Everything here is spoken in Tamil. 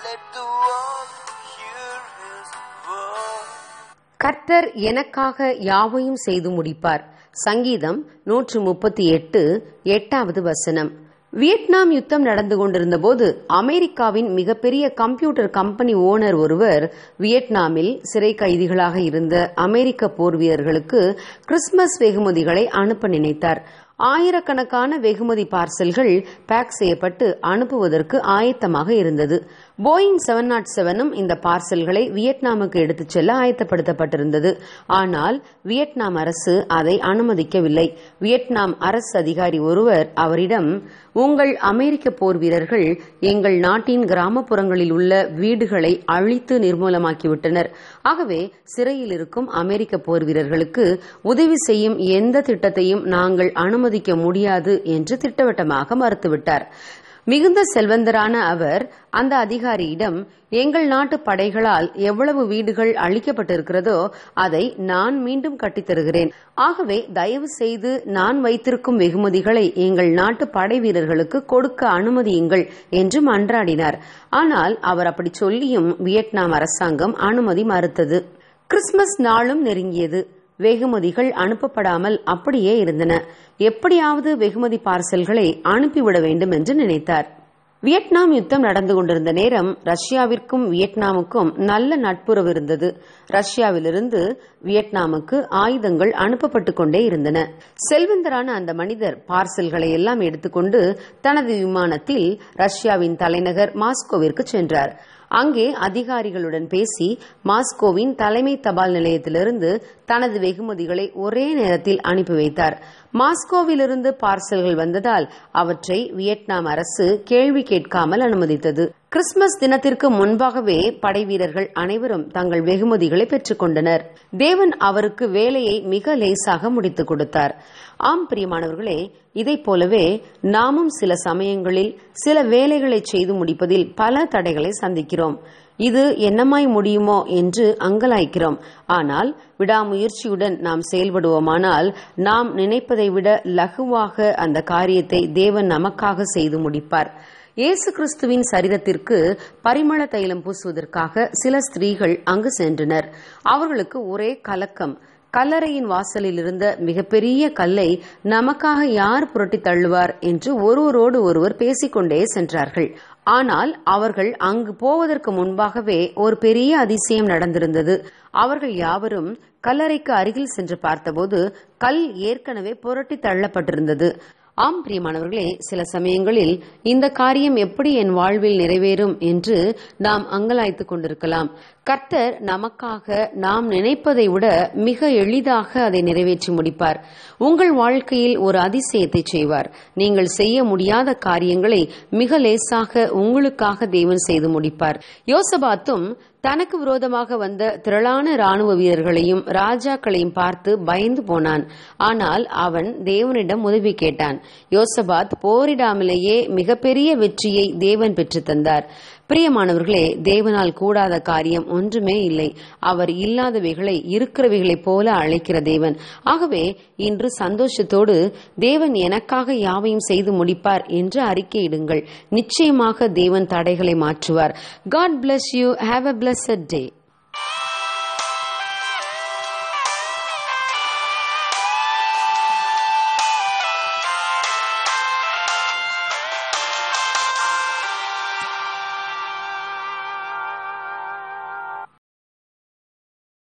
let the world hear his voice. கர்த்தர் எனக்காக யாவையும் செய்து முடிப்பார் சங்கீதம் நூற்று முப்பத்தி எட்டு எட்டாவது வசனம் வியட்நாம் யுத்தம் நடந்து கொண்டிருந்த போது அமெரிக்காவின் மிகப்பெரிய கம்ப்யூட்டர் கம்பெனி ஓனர் ஒருவர் வியட்நாமில் சிறை கைதிகளாக இருந்த அமெரிக்க போர் வீரர்களுக்கு கிறிஸ்துமஸ் வெகுமதிகளை அனுப்ப நினைத்தார் ஆயிரக்கணக்கான வெகுமதி பார்சல்கள் பேக் செய்யப்பட்டு அனுப்புவதற்கு ஆயத்தமாக இருந்தது போயிங் செவன் நாட் செவனும் இந்த பார்சல்களை வியட்நாமுக்கு எடுத்துச் செல்ல ஆயத்தப்படுத்தப்பட்டிருந்தது ஆனால் வியட்நாம் அரசு அதை அனுமதிக்கவில்லை வியட்நாம் அரசு அதிகாரி ஒருவர் அவரிடம் உங்கள் அமெரிக்க போர் வீரர்கள் எங்கள் நாட்டின் கிராமப்புறங்களில் உள்ள வீடுகளை அழித்து நிர்மூலமாக்கிவிட்டனர் ஆகவே சிறையில் இருக்கும் அமெரிக்க போர் வீரர்களுக்கு உதவி செய்யும் எந்த திட்டத்தையும் நாங்கள் அனுமதிக்க முடியாது என்று திட்டவட்டமாக மறுத்துவிட்டார் மிகுந்த செல்வந்தரான அவர் அந்த அதிகாரியிடம் எங்கள் நாட்டு படைகளால் எவ்வளவு வீடுகள் அழிக்கப்பட்டிருக்கிறதோ அதை நான் மீண்டும் கட்டித் தருகிறேன் ஆகவே தயவு செய்து நான் வைத்திருக்கும் வெகுமதிகளை எங்கள் நாட்டு படை வீரர்களுக்கு கொடுக்க அனுமதியுங்கள் என்று மன்றாடினார் ஆனால் அவர் அப்படி சொல்லியும் வியட்நாம் அரசாங்கம் அனுமதி மறுத்தது கிறிஸ்துமஸ் நாளும் நெருங்கியது வெகுமதிகள் அனுப்பப்படாமல் அப்படியே இருந்தன எப்படியாவது வெகுமதி பார்சல்களை அனுப்பிவிட வேண்டும் என்று நினைத்தார் வியட்நாம் யுத்தம் நடந்து கொண்டிருந்த நேரம் ரஷ்யாவிற்கும் வியட்நாமுக்கும் நல்ல நட்புறவு இருந்தது ரஷ்யாவிலிருந்து வியட்நாமுக்கு ஆயுதங்கள் அனுப்பப்பட்டு கொண்டே இருந்தன செல்வந்தரான அந்த மனிதர் பார்சல்களை எல்லாம் எடுத்துக்கொண்டு தனது விமானத்தில் ரஷ்யாவின் தலைநகர் மாஸ்கோவிற்கு சென்றார் அங்கே அதிகாரிகளுடன் பேசி மாஸ்கோவின் தலைமை தபால் நிலையத்திலிருந்து தனது வெகுமதிகளை ஒரே நேரத்தில் அனுப்பி வைத்தார் மாஸ்கோவிலிருந்து பார்சல்கள் வந்ததால் அவற்றை வியட்நாம் அரசு கேள்வி கேட்காமல் அனுமதித்தது கிறிஸ்துமஸ் தினத்திற்கு முன்பாகவே படை வீரர்கள் அனைவரும் தங்கள் வெகுமதிகளை பெற்றுக்கொண்டனர் தேவன் அவருக்கு வேலையை மிக லேசாக முடித்துக் கொடுத்தார் ஆம் பிரியமானவர்களே இதைப் போலவே நாமும் சில சமயங்களில் சில வேலைகளை செய்து முடிப்பதில் பல தடைகளை சந்திக்கிறோம் இது என்னமாய் முடியுமோ என்று அங்கலாய்க்கிறோம் ஆனால் விடாமுயற்சியுடன் நாம் செயல்படுவோமானால் நாம் நினைப்பதை விட லகுவாக அந்த காரியத்தை தேவன் நமக்காக செய்து முடிப்பார் இயேசு கிறிஸ்துவின் சரீரத்திற்கு பரிமள தைலம் பூசுவதற்காக சில ஸ்திரீகள் அங்கு சென்றனர் அவர்களுக்கு ஒரே கலக்கம் கல்லறையின் வாசலில் இருந்த மிகப்பெரிய கல்லை நமக்காக யார் புரட்டி தள்ளுவார் என்று ஒருவரோடு ஒருவர் பேசிக்கொண்டே சென்றார்கள் ஆனால் அவர்கள் அங்கு போவதற்கு முன்பாகவே ஒரு பெரிய அதிசயம் நடந்திருந்தது அவர்கள் யாவரும் கல்லறைக்கு அருகில் சென்று பார்த்தபோது கல் ஏற்கனவே புரட்டி தள்ளப்பட்டிருந்தது ஆம் பிரியமானவர்களே சில சமயங்களில் இந்த காரியம் எப்படி என் வாழ்வில் நிறைவேறும் என்று நாம் அங்கலாய்த்துக் கொண்டிருக்கலாம் கர்த்தர் நமக்காக நாம் நினைப்பதை விட மிக எளிதாக அதை நிறைவேற்றி முடிப்பார் உங்கள் வாழ்க்கையில் ஒரு அதிசயத்தை செய்வார் நீங்கள் செய்ய முடியாத காரியங்களை மிக லேசாக உங்களுக்காக தேவன் செய்து முடிப்பார் யோசபாத்தும் தனக்கு விரோதமாக வந்த திரளான ராணுவ வீரர்களையும் ராஜாக்களையும் பார்த்து பயந்து போனான் ஆனால் அவன் தேவனிடம் உதவி கேட்டான் யோசபாத் போரிடாமலேயே மிகப்பெரிய வெற்றியை தேவன் பெற்றுத் தந்தார் பிரியமானவர்களே தேவனால் கூடாத காரியம் ஒன்றுமே இல்லை அவர் இல்லாதவைகளை இருக்கிறவைகளைப் போல அழைக்கிற தேவன் ஆகவே இன்று சந்தோஷத்தோடு தேவன் எனக்காக யாவையும் செய்து முடிப்பார் என்று அறிக்கையிடுங்கள் நிச்சயமாக தேவன் தடைகளை மாற்றுவார் God bless you have a blessed day